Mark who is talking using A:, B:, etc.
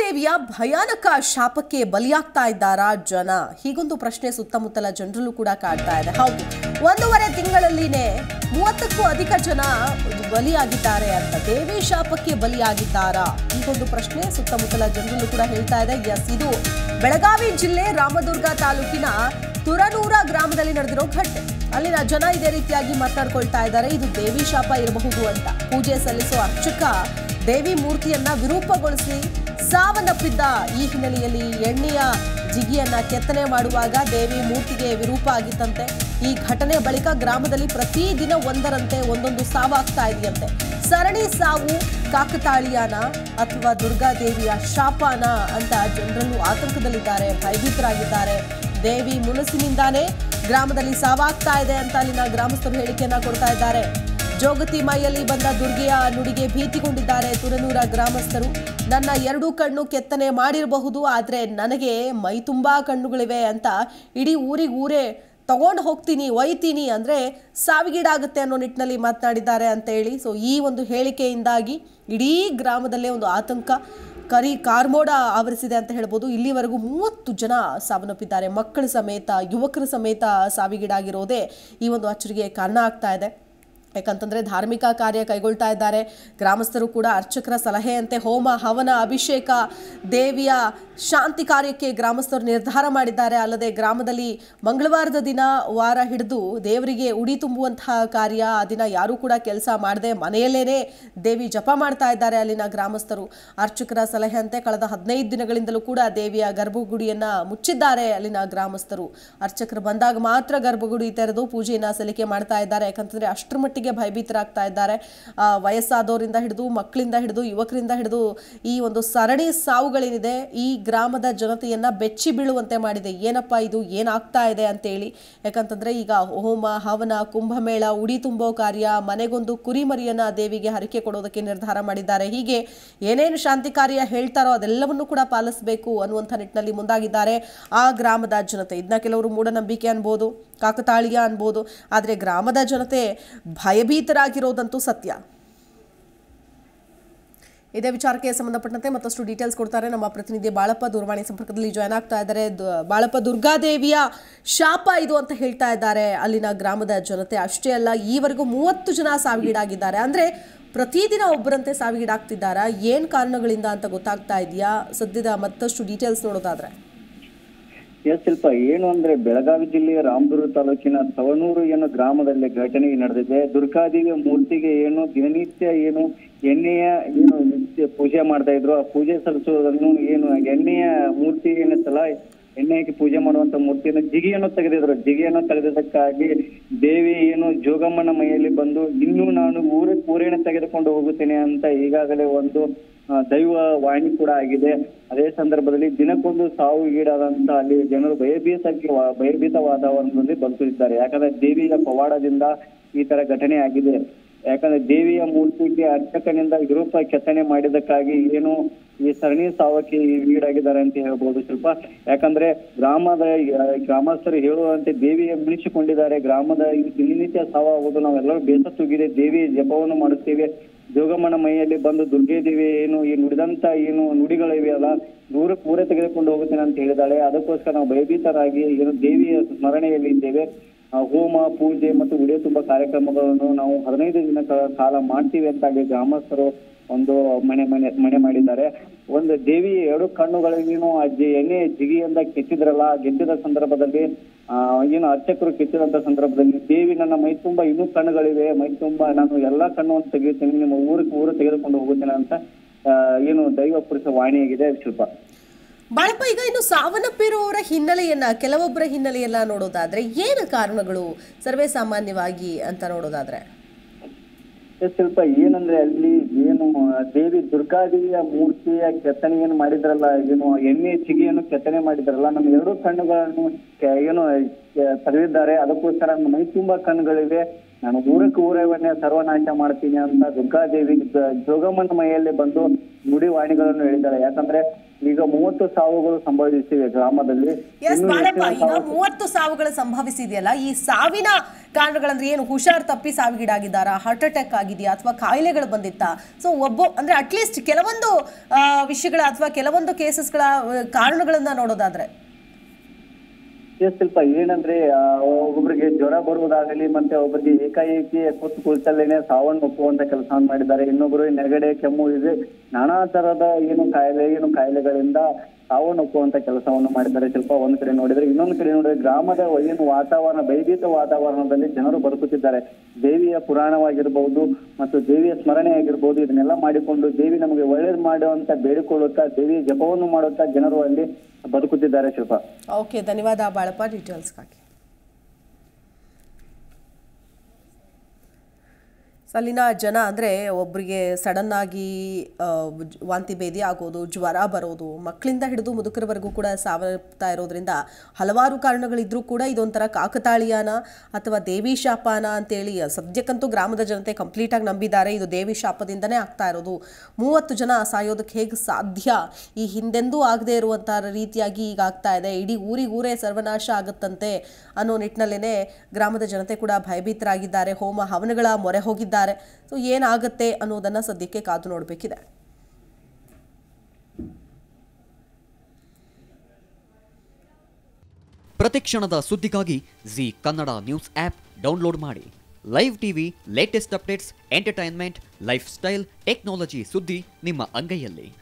A: ದುರ್ಗಾದೇವಿಯ ಭಯಾನಕ ಶಾಪಕ್ಕೆ ಬಲಿಯಾಗ್ತಾ ಇದ್ದಾರಾ ಜನ ಹೀಗೊಂದು ಪ್ರಶ್ನೆ ಸುತ್ತಮುತ್ತಲ ಜನರಲ್ಲೂ ಕೂಡ ಕಾಡ್ತಾ ಇದೆ ಹೌದು ಒಂದೂವರೆ ತಿಂಗಳಲ್ಲಿನೇ ಮೂವತ್ತಕ್ಕೂ ಅಧಿಕ ಜನ ಬಲಿಯಾಗಿದ್ದಾರೆ ಅಂತ ದೇವಿ ಶಾಪಕ್ಕೆ ಬಲಿಯಾಗಿದ್ದಾರಾ ಹೀಗೊಂದು ಪ್ರಶ್ನೆ ಸುತ್ತಮುತ್ತಲ ಜನರಲ್ಲೂ ಕೂಡ ಹೇಳ್ತಾ ಇದೆ ಎಸ್ ಇದು ಬೆಳಗಾವಿ ಜಿಲ್ಲೆ ರಾಮದುರ್ಗ ತಾಲೂಕಿನ ತುರನೂರ ಗ್ರಾಮದಲ್ಲಿ ನಡೆದಿರೋ ಘಟನೆ ಅಲ್ಲಿನ ಜನ ಇದೇ ರೀತಿಯಾಗಿ ಮಾತನಾಡ್ಕೊಳ್ತಾ ಇದ್ದಾರೆ ಇದು ದೇವಿ ಶಾಪ ಇರಬಹುದು ಅಂತ ಪೂಜೆ ಸಲ್ಲಿಸೋ ಅರ್ಚಕ ದೇವಿ ಮೂರ್ತಿಯನ್ನ ವಿರೂಪಗೊಳಿಸಿ ಸಾವನ್ನಪ್ಪಿದ್ದ ಈ ಹಿನ್ನೆಲೆಯಲ್ಲಿ ಎಣ್ಣೆಯ ಜಿಗಿಯನ್ನ ಕೆತ್ತನೆ ಮಾಡುವಾಗ ದೇವಿ ಮೂರ್ತಿಗೆ ವಿರೂಪ ಆಗಿತ್ತಂತೆ ಈ ಘಟನೆ ಬಳಿಕ ಗ್ರಾಮದಲ್ಲಿ ಪ್ರತಿದಿನ ಒಂದರಂತೆ ಒಂದೊಂದು ಸಾವಾಗ್ತಾ ಇದೆಯಂತೆ ಸರಣಿ ಸಾವು ಕಾಕತಾಳೀಯನ ಅಥವಾ ದುರ್ಗಾದೇವಿಯ ಶಾಪನ ಅಂತ ಜನರಲ್ಲೂ ಆತಂಕದಲ್ಲಿದ್ದಾರೆ ಭಯಭೀತರಾಗಿದ್ದಾರೆ ದೇವಿ ಮುನಸಿನಿಂದಾನೇ ಗ್ರಾಮದಲ್ಲಿ ಸಾವಾಗ್ತಾ ಇದೆ ಅಂತ ಅಲ್ಲಿನ ಗ್ರಾಮಸ್ಥರು ಹೇಳಿಕೆಯನ್ನ ಕೊಡ್ತಾ ಇದ್ದಾರೆ ಜೋಗತಿ ಮೈಯಲ್ಲಿ ಬಂದ ದುರ್ಗೆಯ ನುಡಿಗೆ ಭೀತಿಗೊಂಡಿದ್ದಾರೆ ತುರನೂರ ಗ್ರಾಮಸ್ಥರು ನನ್ನ ಎರಡೂ ಕಣ್ಣು ಕೆತ್ತನೆ ಮಾಡಿರಬಹುದು ಆದರೆ ನನಗೆ ಮೈ ತುಂಬಾ ಕಣ್ಣುಗಳಿವೆ ಅಂತ ಇಡೀ ಊರಿಗೆ ಊರೇ ತಗೊಂಡು ಹೋಗ್ತೀನಿ ಒಯ್ತೀನಿ ಅಂದರೆ ಸಾವಿಗೀಡಾಗುತ್ತೆ ಅನ್ನೋ ನಿಟ್ಟಿನಲ್ಲಿ ಮಾತನಾಡಿದ್ದಾರೆ ಅಂತ ಹೇಳಿ ಸೊ ಈ ಒಂದು ಹೇಳಿಕೆಯಿಂದಾಗಿ ಇಡೀ ಗ್ರಾಮದಲ್ಲೇ ಒಂದು ಆತಂಕ ಕರಿ ಕಾರ್ಮೋಡ ಆವರಿಸಿದೆ ಅಂತ ಹೇಳ್ಬೋದು ಇಲ್ಲಿವರೆಗೂ ಮೂವತ್ತು ಜನ ಸಾವನ್ನಪ್ಪಿದ್ದಾರೆ ಮಕ್ಕಳ ಸಮೇತ ಯುವಕರ ಸಮೇತ ಸಾವಿಗೀಡಾಗಿರೋದೇ ಈ ಒಂದು ಅಚ್ಚರಿಗೆ ಕಾರಣ ಆಗ್ತಾ ಇದೆ ಯಾಕಂತಂದ್ರೆ ಧಾರ್ಮಿಕ ಕಾರ್ಯ ಕೈಗೊಳ್ತಾ ಇದ್ದಾರೆ ಗ್ರಾಮಸ್ಥರು ಕೂಡ ಅರ್ಚಕರ ಸಲಹೆಯಂತೆ ಹೋಮ ಹವನ ಅಭಿಷೇಕ ದೇವಿಯ ಶಾಂತಿ ಕಾರ್ಯಕ್ಕೆ ಗ್ರಾಮಸ್ಥರು ನಿರ್ಧಾರ ಮಾಡಿದ್ದಾರೆ ಅಲ್ಲದೆ ಗ್ರಾಮದಲ್ಲಿ ಮಂಗಳವಾರದ ದಿನ ವಾರ ಹಿಡಿದು ದೇವರಿಗೆ ಉಡಿ ತುಂಬುವಂತಹ ಕಾರ್ಯ ಆ ದಿನ ಯಾರೂ ಕೂಡ ಕೆಲಸ ಮಾಡದೆ ಮನೆಯಲ್ಲೇನೆ ದೇವಿ ಜಪ ಮಾಡ್ತಾ ಇದ್ದಾರೆ ಅಲ್ಲಿನ ಗ್ರಾಮಸ್ಥರು ಅರ್ಚಕರ ಸಲಹೆಯಂತೆ ಕಳೆದ ಹದಿನೈದು ದಿನಗಳಿಂದಲೂ ಕೂಡ ದೇವಿಯ ಗರ್ಭಗುಡಿಯನ್ನ ಮುಚ್ಚಿದ್ದಾರೆ ಅಲ್ಲಿನ ಗ್ರಾಮಸ್ಥರು ಅರ್ಚಕರು ಬಂದಾಗ ಮಾತ್ರ ಗರ್ಭಗುಡಿ ತೆರೆದು ಪೂಜೆಯನ್ನ ಸಲ್ಲಿಕೆ ಮಾಡ್ತಾ ಇದ್ದಾರೆ ಯಾಕಂತಂದ್ರೆ ಅಷ್ಟರ ಮಟ್ಟಿಗೆ ಭಯಭೀತರಾಗ್ತಾ ಇದ್ದಾರೆ ಆ, ವಯಸ್ಸಾದವರಿಂದ ಹಿಡಿದು ಮಕ್ಕಳಿಂದ ಹಿಡಿದು ಯುವಕರಿಂದ ಹಿಡಿದು ಈ ಒಂದು ಸರಣಿ ಸಾವುಗಳೇನಿದೆ ಈ ಗ್ರಾಮದ ಜನತೆಯನ್ನ ಬೆಚ್ಚಿ ಬೀಳುವಂತೆ ಮಾಡಿದೆ ಏನಪ್ಪ ಇದು ಏನಾಗ್ತಾ ಇದೆ ಅಂತೇಳಿ ಯಾಕಂತಂದ್ರೆ ಈಗ ಹೋಮ ಹವನ ಕುಂಭಮೇಳ ಉಡಿ ತುಂಬೋ ಕಾರ್ಯ ಮನೆಗೊಂದು ಕುರಿಮರಿಯನ್ನ ದೇವಿಗೆ ಹರಕೆ ಕೊಡೋದಕ್ಕೆ ನಿರ್ಧಾರ ಮಾಡಿದ್ದಾರೆ ಹೀಗೆ ಏನೇನು ಶಾಂತಿ ಕಾರ್ಯ ಹೇಳ್ತಾರೋ ಅದೆಲ್ಲವನ್ನೂ ಕೂಡ ಪಾಲಿಸಬೇಕು ಅನ್ನುವಂಥ ನಿಟ್ಟಿನಲ್ಲಿ ಮುಂದಾಗಿದ್ದಾರೆ ಆ ಗ್ರಾಮದ ಜನತೆ ಇದನ್ನ ಕೆಲವರು ಮೂಢನಂಬಿಕೆ ಅನ್ಬೋದು ಕಾಕತಾಳೀಯ ಅನ್ಬೋದು ಆದರೆ ಗ್ರಾಮದ ಜನತೆ ಭಯಭೀತರಾಗಿರೋದಂತೂ ಸತ್ಯ ಇದೇ ವಿಚಾರಕ್ಕೆ ಸಂಬಂಧಪಟ್ಟಂತೆ ಮತ್ತಷ್ಟು ಡೀಟೇಲ್ಸ್ ಕೊಡ್ತಾರೆ ನಮ್ಮ ಪ್ರತಿನಿಧಿ ಬಾಳಪ್ಪ ದೂರವಾಣಿ ಸಂಪರ್ಕದಲ್ಲಿ ಜಾಯ್ನ್ ಆಗ್ತಾ ಇದ್ದಾರೆ ದ- ಬಾಳಪ್ಪ ದುರ್ಗಾದೇವಿಯ ಶಾಪ ಇದು ಅಂತ ಹೇಳ್ತಾ ಇದ್ದಾರೆ ಅಲ್ಲಿನ ಗ್ರಾಮದ ಜನತೆ ಅಷ್ಟೇ ಅಲ್ಲ ಈವರೆಗೂ ಮೂವತ್ತು ಜನ ಸಾವಿಗೀಡಾಗಿದ್ದಾರೆ ಅಂದ್ರೆ ಪ್ರತಿದಿನ ಒಬ್ಬರಂತೆ ಸಾವಿಗೀಡಾಗ್ತಿದ್ದಾರಾ ಏನ್ ಕಾರಣಗಳಿಂದ ಅಂತ ಗೊತ್ತಾಗ್ತಾ ಇದೆಯಾ ಸದ್ಯದ ಮತ್ತಷ್ಟು ಡೀಟೇಲ್ಸ್ ನೋಡೋದಾದ್ರೆ
B: ಎಸ್ ಶಿಲ್ಪ ಏನು ಅಂದ್ರೆ ಬೆಳಗಾವಿ ಜಿಲ್ಲೆಯ ರಾಮದುರ್ಗ ತಾಲೂಕಿನ ಸವಣೂರು ಏನು ಗ್ರಾಮದಲ್ಲಿ ಘಟನೆ ನಡೆದಿದೆ ದುರ್ಗಾದೇವಿಯ ಮೂರ್ತಿಗೆ ಏನು ದಿನನಿತ್ಯ ಏನು ಎಣ್ಣೆಯ ಏನು ನಿತ್ಯ ಪೂಜೆ ಮಾಡ್ತಾ ಇದ್ರು ಆ ಪೂಜೆ ಸಲ್ಲಿಸುವುದನ್ನು ಏನು ಎಣ್ಣೆಯ ಮೂರ್ತಿ ಏನತ್ತಲ್ಲ ಎಣ್ಣೆ ಹಾಕಿ ಪೂಜೆ ಮಾಡುವಂತ ಮೂರ್ತಿಯನ್ನು ಜಿಗಿಯನ್ನು ತೆಗೆದಿದ್ರು ಜಿಗಿಯನ್ನು ತೆಗೆದಿದ್ದಕ್ಕಾಗಿ ದೇವಿ ಏನು ಜೋಗಮ್ಮನ ಮೈಯಲ್ಲಿ ಬಂದು ಇನ್ನೂ ನಾನು ಊರ ಊರೇಣ ತೆಗೆದುಕೊಂಡು ಹೋಗುತ್ತೇನೆ ಅಂತ ಈಗಾಗಲೇ ಒಂದು ಆ, ದೈವ ವಾಣಿ ಕೂಡ ಆಗಿದೆ ಅದೇ ಸಂದರ್ಭದಲ್ಲಿ ದಿನಕ್ಕೊಂದು ಸಾವು ಈಡಾದಂತ ಅಲ್ಲಿ ಜನರು ಭಯಭೀತಕ್ಕೆ ವಾ- ಭಯಭೀತ ವಾತಾವರಣದಲ್ಲಿ ಬದುಕುತ್ತಿದ್ದಾರೆ ಯಾಕಂದ್ರೆ ದೇವಿಯ ಪವಾಡದಿಂದ ಈ ತರ ಘಟನೆ ಆಗಿದೆ ಯಾಕಂದ್ರೆ ದೇವಿಯ ಮೂರ್ತಿಗೆ ಅರ್ಚಕನಿಂದ ವಿರೂಪ ಕೆತ್ತನೆ ಮಾಡಿದ್ದಕ್ಕಾಗಿ ಏನು ಈ ಸರಣಿ ಸಾವಕ್ಕೆ ಈಡಾಗಿದ್ದಾರೆ ಅಂತ ಹೇಳ್ಬೋದು ಸ್ವಲ್ಪ ಯಾಕಂದ್ರೆ ಗ್ರಾಮದ ಆ, ಗ್ರಾಮಸ್ಥರು ಹೇಳುವಂತೆ ದೇವಿಯ ಮಿಣಿಸಿಕೊಂಡಿದ್ದಾರೆ ಗ್ರಾಮದ ಈ ದಿನನಿತ್ಯ ಸಾವಾಗುವುದು ನಾವೆಲ್ಲರೂ ಬೇಸತ್ತುಗಿದೆ ದೇವಿ ಜಪವನ್ನು ಮಾಡುತ್ತೇವೆ ಜೋಗಮ್ಮನ ಮೈಯಲ್ಲಿ ಬಂದು ದುರ್ಗೆ ದೇವಿ ಏನು ಈ ನುಡಿದಂತ ಏನು ನುಡಿಗಳಿವೆ ಅಲ್ಲ ದೂರ ಪೂರ ತೆಗೆದುಕೊಂಡು ಹೋಗುತ್ತೇನೆ ಅಂತ ಹೇಳಿದಾಳೆ ಅದಕ್ಕೋಸ್ಕರ ನಾವು ಭಯಭೀತರಾಗಿ ಏನು ದೇವಿಯ ಸ್ಮರಣೆಯಲ್ಲಿ ಇದ್ದೇವೆ ಆ, ಹೋಮ ಪೂಜೆ ಮತ್ತು ಉಡಿಯ ತುಂಬ ಕಾರ್ಯಕ್ರಮಗಳನ್ನು ನಾವು ಹದಿನೈದು ದಿನಗಳ ಕಾಲ ಮಾಡ್ತೀವಿ ಅಂತ ಅಲ್ಲಿ ಗ್ರಾಮಸ್ಥರು ಒಂದು ಮನೆ ಮನೆ ಮನೆ ಮಾಡಿದ್ದಾರೆ ಒಂದು ದೇವಿ ಎರಡು ಕಣ್ಣುಗಳಿಗೇನು ಆ ಜಿ- ಎಣ್ಣೆ ಜಿಗಿಯಿಂದ ಕೆತ್ತಿದ್ರಲ್ಲ ಆ ಗೆದ್ದಿದ ಸಂದರ್ಭದಲ್ಲಿ ಆ ಏನು ಅರ್ಚಕರು ಕೆತ್ತಿದಂತ ಸಂದರ್ಭದಲ್ಲಿ ದೇವಿ ನನ್ನ ಮೈ ತುಂಬಾ ಇನ್ನೂ ಕಣ್ಣುಗಳಿವೆ ಮೈ ತುಂಬಾ ನಾನು ಎಲ್ಲಾ ಕಣ್ಣನ್ನು ತೆಗೆಯುತ್ತೇನೆ ನಿಮ್ಮ ಊರಿಗೆ ಊರು ತೆಗೆದುಕೊಂಡು ಹೋಗುತ್ತೇನೆ ಅಂತ ಆ, ಏನು ದೈವ ಪುರುಷ ವಾಣಿಯಾಗಿದೆ ಶಿಲ್ಪ
A: ಬಾಳಪ್ಪ ಈಗ ಇನ್ನು ಸಾವನ್ನಪ್ಪಿರುವವರ ಹಿನ್ನೆಲೆಯನ್ನ ಕೆಲವೊಬ್ಬರ ಹಿನ್ನೆಲೆಯನ್ನ ನೋಡೋದಾದ್ರೆ ಏನು ಕಾರಣಗಳು ಸರ್ವೇ ಸಾಮಾನ್ಯವಾಗಿ ಅಂತ ನೋಡೋದಾದ್ರೆ
B: ಎಸ್ ಸ್ವಲ್ಪ ಏನಂದ್ರೆ ಅಲ್ಲಿ ಏನು ಆ, ದೇವಿ ದುರ್ಗಾದೇವಿಯ ಮೂರ್ತಿಯ ಕೆತ್ತನೆಯನ್ನು ಮಾಡಿದ್ರಲ್ಲ ಏನು ಎಣ್ಣೆ ಚಿಗಿಯನ್ನು ಕೆತ್ತನೆ ಮಾಡಿದ್ರಲ್ಲ ನಮ್ಮ ಎರಡು ಕಣ್ಣುಗಳನ್ನು ಕೆ- ಏನು ಕೆ- ತೆಗೆದಿದ್ದಾರೆ ಅದಕ್ಕೋಸ್ಕರ ನನ್ನ ಮೈ ತುಂಬಾ ಕಣ್ಣುಗಳಿವೆ ನಾನು ಊರಕ್ಕೆ ಊರವನ್ನೇ ಸರ್ವನಾಶ ಮಾಡ್ತೀನಿ ಅಂತ ದುರ್ಗಾದೇವಿ ಜ- ಜೋಗಮ್ಮನ ಮೈಯಲ್ಲಿ ಬಂದು ನುಡಿ ವಾಣಿಗಳನ್ನು ಹೇಳಿದ್ದಾಳೆ ಯಾಕಂದ್ರೆ ಈಗ ಮೂವತ್ತು ಸಾವುಗಳು ಸಂಭವಿಸಿವೆ ಗ್ರಾಮದಲ್ಲಿ
A: ಎಸ್
B: ಇನ್ನು
A: ಬಾಳಪ್ಪ
B: ಹೆಚ್ಚಿನ
A: ಈಗ
B: ಸಾವು-
A: ಮೂವತ್ತು ಸಾವುಗಳು ಸಂಭವಿಸಿದೆಯಲ್ಲ ಈ ಸಾವಿನ ಕಾರಣಗಳಂದ್ರೆ ಏನು ಹುಷಾರ್ ತಪ್ಪಿ ಸಾವಿಗೀಡಾಗಿದ್ದಾರಾ ಹಾರ್ಟ್ ಅಟ್ಯಾಕ್ ಆಗಿದೆಯಾ ಅಥವಾ ಕಾಯಿಲೆಗಳು ಬಂದಿತ್ತಾ ಸೊ ಒಬ್ಬ ಅಂದ್ರೆ ಅಟ್ಲೀಸ್ಟ್ ಕೆಲವೊಂದು ಆ, ವಿಷಯಗಳ ಅಥವಾ ಕೆಲವೊಂದು ಕೇಸಸ್ಗಳ ಕಾರಣಗಳನ್ನ ನೋಡೋದಾದ್ರೆ
B: ಎಸ್ ಸ್ವಲ್ಪ ಏನಂದ್ರೆ ಆ, ಒಬ್ಬೊಬ್ರಿಗೆ ಜ್ವರ ಬರುವುದಾಗಲಿ ಮತ್ತೆ ಒಬ್ಬರಿಗೆ ಏಕಾಏಕಿ ಕೂತು ಕುಳಿತಲ್ಲೇನೆ ಸಾವನ್ನಪ್ಪುವಂತ ಕೆಲಸವನ್ನು ಮಾಡಿದ್ದಾರೆ ಇನ್ನೊಬ್ಬರು ನೆಗಡೆ ಕೆಮ್ಮು ಇದೆ ನಾನಾ ತರದ ಏನು ಕಾಯಿಲೆ ಏನು ಕಾಯಿಲೆಗಳಿಂದ ಸಾವನ್ನಪ್ಪುವಂತ ಕೆಲಸವನ್ನು ಮಾಡಿದ್ದಾರೆ ಸ್ವಲ್ಪ ಒಂದ್ ಕಡೆ ನೋಡಿದ್ರೆ ಇನ್ನೊಂದು ಕಡೆ ನೋಡಿದ್ರೆ ಗ್ರಾಮದ ಏನು ವಾತಾವರಣ ಭಯಭೀತ ವಾತಾವರಣದಲ್ಲಿ ಜನರು ಬದುಕುತ್ತಿದ್ದಾರೆ ದೇವಿಯ ಪುರಾಣವಾಗಿರ್ಬಹುದು ಮತ್ತು ದೇವಿಯ ಸ್ಮರಣೆ ಆಗಿರ್ಬಹುದು ಇದನ್ನೆಲ್ಲ ಮಾಡಿಕೊಂಡು ದೇವಿ ನಮಗೆ ಒಳ್ಳೇದು ಮಾಡುವಂತ ಬೇಡಿಕೊಳ್ಳುತ್ತಾ ದೇವಿಯ ಜಪವನ್ನು ಮಾಡುತ್ತಾ ಜನರು ಅಲ್ಲಿ ಬದುಕುತ್ತಿದ್ದಾರೆ ಶಿಲ್ಪ
A: ಓಕೆ ಧನ್ಯವಾದ ಬಾಳಪ್ಪ ಡೀಟೇಲ್ಸ್ಗಾಗಿ ಸೊ ಅಲ್ಲಿನ ಜನ ಅಂದರೆ ಒಬ್ಬರಿಗೆ ಸಡನ್ ಆಗಿ ಆ, ಜ್- ವಾಂತಿ ಭೇದಿ ಆಗೋದು ಜ್ವರ ಬರೋದು ಮಕ್ಕಳಿಂದ ಹಿಡಿದು ಮುದುಕರವರೆಗೂ ಕೂಡ ಸಾವನ್ನಪ್ತಾ ಇರೋದ್ರಿಂದ ಹಲವಾರು ಕಾರಣಗಳಿದ್ರೂ ಕೂಡ ಇದೊಂಥರ ಕಾಕತಾಳೀಯನ ಅಥವಾ ದೇವಿ ಶಾಪನ ಅಂತೇಳಿ ಸದ್ಯಕ್ಕಂತೂ ಗ್ರಾಮದ ಜನತೆ ಕಂಪ್ಲೀಟಾಗಿ ನಂಬಿದ್ದಾರೆ ಇದು ದೇವಿ ಶಾಪದಿಂದನೇ ಆಗ್ತಾ ಇರೋದು ಮೂವತ್ತು ಜನ ಸಾಯೋದಕ್ಕೆ ಹೇಗೆ ಸಾಧ್ಯ ಈ ಹಿಂದೆಂದೂ ಆಗದೆ ಇರುವಂಥ ರೀತಿಯಾಗಿ ಈಗ ಆಗ್ತಾ ಇದೆ ಇಡೀ ಊರಿಗೂರೇ ಸರ್ವನಾಶ ಆಗುತ್ತಂತೆ ಅನ್ನೋ ನಿಟ್ಟಿನಲ್ಲೇ ಗ್ರಾಮದ ಜನತೆ ಕೂಡ ಭಯಭೀತರಾಗಿದ್ದಾರೆ ಹೋಮ ಹವನಗಳ ಮೊರೆ ಹೋಗಿದ್ದಾರೆ ಸೊ ಏನಾಗುತ್ತೆ ಅನ್ನೋದನ್ನ ಸದ್ಯಕ್ಕೆ ಕಾದು ನೋಡಬೇಕಿದೆ
C: ಪ್ರತಿಕ್ಷಣದ ಸುದ್ದಿಗಾಗಿ Zee Kannada news app download ಮಾಡಿ live TV latest updates entertainment lifestyle technology ಸುದ್ದಿ ನಿಮ್ಮ ಅಂಗೈಯಲ್ಲಿ